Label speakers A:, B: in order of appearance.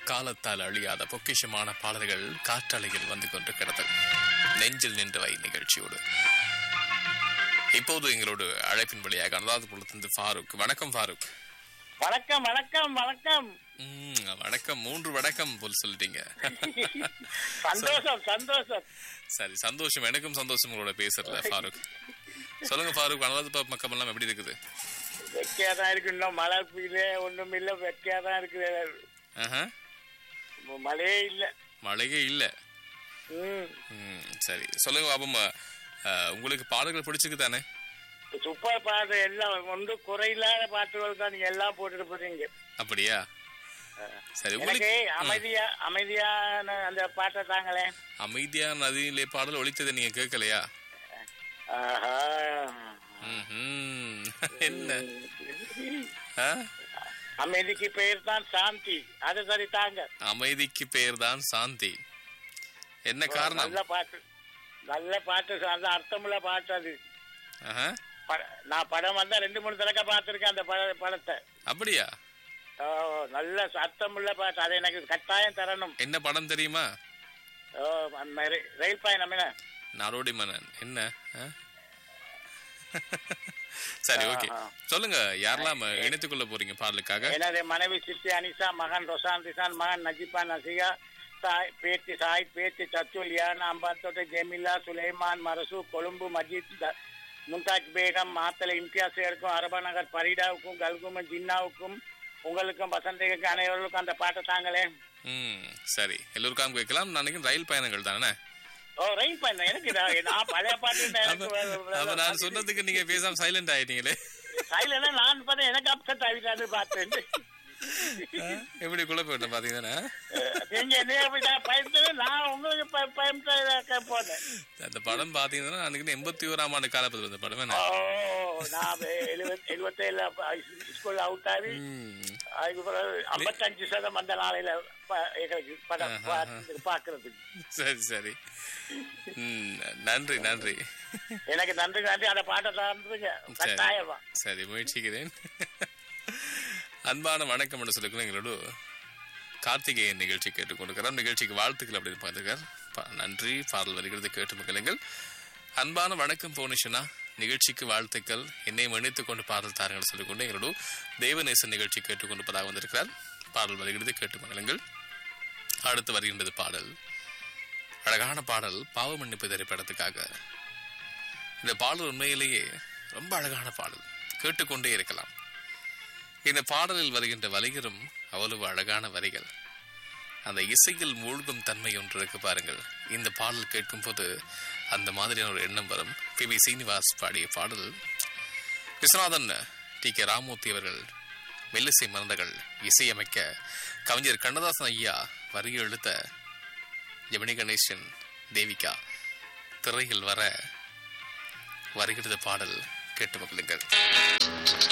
A: காலத்தால் அழியாத பொக்கிஷமான பாடல்கள் காற்றலையில் வந்து கொண்டிருக்கிறது நெஞ்சில் நின்றவை நிகழ்ச்சியோடு இப்போது எங்களோடு அழைப்பின் வழியாக அனுராதபுரத்திலிருந்து ஃபாரூக் வணக்கம் ஃபாரூக்
B: வணக்கம் வணக்கம் வணக்கம்
A: ம், வணக்கம் மூன்று வணக்கம் போல் சொல்லிட்டீங்க
B: சந்தோஷம் சந்தோஷம்
A: சரி சந்தோஷம் எனக்கும் சந்தோஷம் உங்களோட பேசுறதுல ஃபாரூக் சொல்லுங்க ஃபாரூக் அனுராதபுரம் பக்கம் எல்லாம் எப்படி இருக்குது
B: வெக்கையா தான் இருக்கு இன்னும் மழை பெய்யல ஒண்ணும் இல்ல வெக்கையா தான் இருக்குது
A: ஆஹா,
B: மழையே இல்ல
A: மழையே இல்ல
B: ம்
A: ம், சரி சொல்லுங்க பாபம் அஹ், உங்களுக்கு பாடல்கள் பிடிச்சிருக்கு தானே
B: சூப்பர் பாட்டு எல்லாம் ஒன்று குறையில்லாத பாட்டுகள் தான் நீங்க எல்லாம் போட்டுட்டு போறீங்க
A: அப்படியா சரி
B: எனக்கு
A: உங்களுக்கு
B: அமைதியா அமைதியான அந்த பாட்டை தாங்களே
A: அமைதியா நதியிலே பாடல் ஒழித்ததை நீங்க கேட்கலையா
B: ஆஹா
A: ம்ஹும். என்ன ஆ?
B: அமைதிக்கு பெயர் தான் சாந்தி அது சரி தாங்க
A: அமைதிக்கு பெயர்தான் சாந்தி என்ன காரணம்
B: நல்ல பாட்டு நல்ல பாட்டு நல்ல அர்த்தமுள்ள பாட்டு அது
A: ஆஹா.
B: பட- நான் படம் வந்தா ரெண்டு மூணு தடவை பார்த்திருக்கேன் அந்த பட படத்தை
A: அப்படியா
B: ஓ, நல்ல சத்தமுள்ள பாட்டு அதை எனக்கு கட்டாயம் தரணும்
A: என்ன படம் தெரியுமா
B: ஓ, அந்த ரெ- ரயில் பயணம் என்ன
A: நாடோடி மன்னன் என்ன ஆ? சரி ஓகே
B: ஆஹா.
A: சொல்லுங்க யாரெல்லாம் இணைத்துக் கொள்ள போறீங்க பாடலுக்காக
B: எனது மனைவி சித்தி அனிசா மகன் ரொசான் திசான் மகன் நஜிபா நசிகா சாய் பேத்தி சாய் பேத்தி சச்சு லியானா அம்பாத்தோட்ட ஜெமிலா சுலைமான் மரசு கொழும்பு மஜித் த- மும்தாஜ் பேகம் மாத்தலை இம்தியாசியருக்கும் அரபா நகர் பரிடாவுக்கும் கல்கும ஜின்னாவுக்கும் உங்களுக்கும் வசந்திக்கும் அனைவர்களுக்கும் அந்த பாட்டை தாங்களே
A: ம் சரி எல்லோருக்காம் கேட்கலாம் நான் நினைக்கிறேன் ரயில் பயணங்கள் தானே
B: ஓ ரயில் பயணம் எனக்கு நான் நான் பழைய பாட்டு
A: அப்ப அப்ப நான் சொன்னதுக்கு நீங்க பேசாம சைலண்ட் ஆயிட்டீங்களே
B: சைலண்டா நான் பார்த்தேன் எனக்கு அப்செட் ஆகிட்டாரு பார்த்தேன்
A: ஆ? எப்படி குழப்பம் விட்டேன் பாத்தீங்கன்னா
B: நீங்க என்ன அப்படி நான் பயந்து நான் உங்களுக்கு பய- பயந்து போனேன்
A: அந்த படம் பாத்தீங்கன்னா அன்னைக்கு எண்பத்தி ஓராம் ஆண்டு காலப்பதில் அந்த படம் என்ன
B: ஓ நான் எழுபத்தி எழுபத்தேழு ஸ்கூல் அவுட் ஆகி
A: ம்.
B: அதுக்கு பிறகு ஐம்பத்தஞ்சு சதம் அந்த நாளையில ப- எங்களுக்கு படம் பார்த்து- பார்க்கறதுக்கு
A: சரி சரி ம், நன்றி நன்றி
B: எனக்கு நன்றி நன்றி அந்த பாட்டை தந்துருங்க
A: சரி
B: கட்டாயமா
A: சரி முயற்சிக்கிறேன் அன்பான வணக்கம் என்று சொல்லிக்கணும் எங்களோட கார்த்திகேயன் நிகழ்ச்சி கேட்டுக்கொண்டிருக்கிறோம் நிகழ்ச்சிக்கு வாழ்த்துக்கள் அப்படின்னு பார்த்துருக்கார் ப- நன்றி பாடல் வருகிறது கேட்டு மகிழுங்கள் அன்பான வணக்கம் போனிஷனா நிகழ்ச்சிக்கு வாழ்த்துக்கள் என்னை இணைத்துக் கொண்டு பாடல் தாருங்கள் சொல்லிக்கொண்டு எங்களோட தேவநேசன் நிகழ்ச்சி கேட்டுக்கொண்டிருப்பதாக வந்திருக்கிறார் பாடல் வருகிறது கேட்டு மகிழுங்கள் அடுத்து வருகின்றது பாடல் அழகான பாடல் பாவ மன்னிப்பு திரைப்படத்துக்காக இந்த பாடல் உண்மையிலேயே ரொம்ப அழகான பாடல் கேட்டுக்கொண்டே இருக்கலாம் இந்த பாடலில் வருகின்ற வரிகளும் அவ்வளவு அழகான வரிகள் அந்த இசையில் மூழ்கும் தன்மை ஒன்று இருக்கு பாருங்கள் இந்த பாடல் கேட்கும் போது அந்த மாதிரியான ஒரு எண்ணம் வரும் பி வி சீனிவாஸ் பாடிய பாடல் விஸ்வநாதன் டி கே ராமூர்த்தி அவர்கள் மெல்லிசை மறந்தகள் இசையமைக்க கவிஞர் கண்ணதாசன் ஐயா வரி எழுத்த ஜெமினி கணேசன் தேவிகா திரையில் வர வருகிறது பாடல் கேட்டு மகிழுங்கள்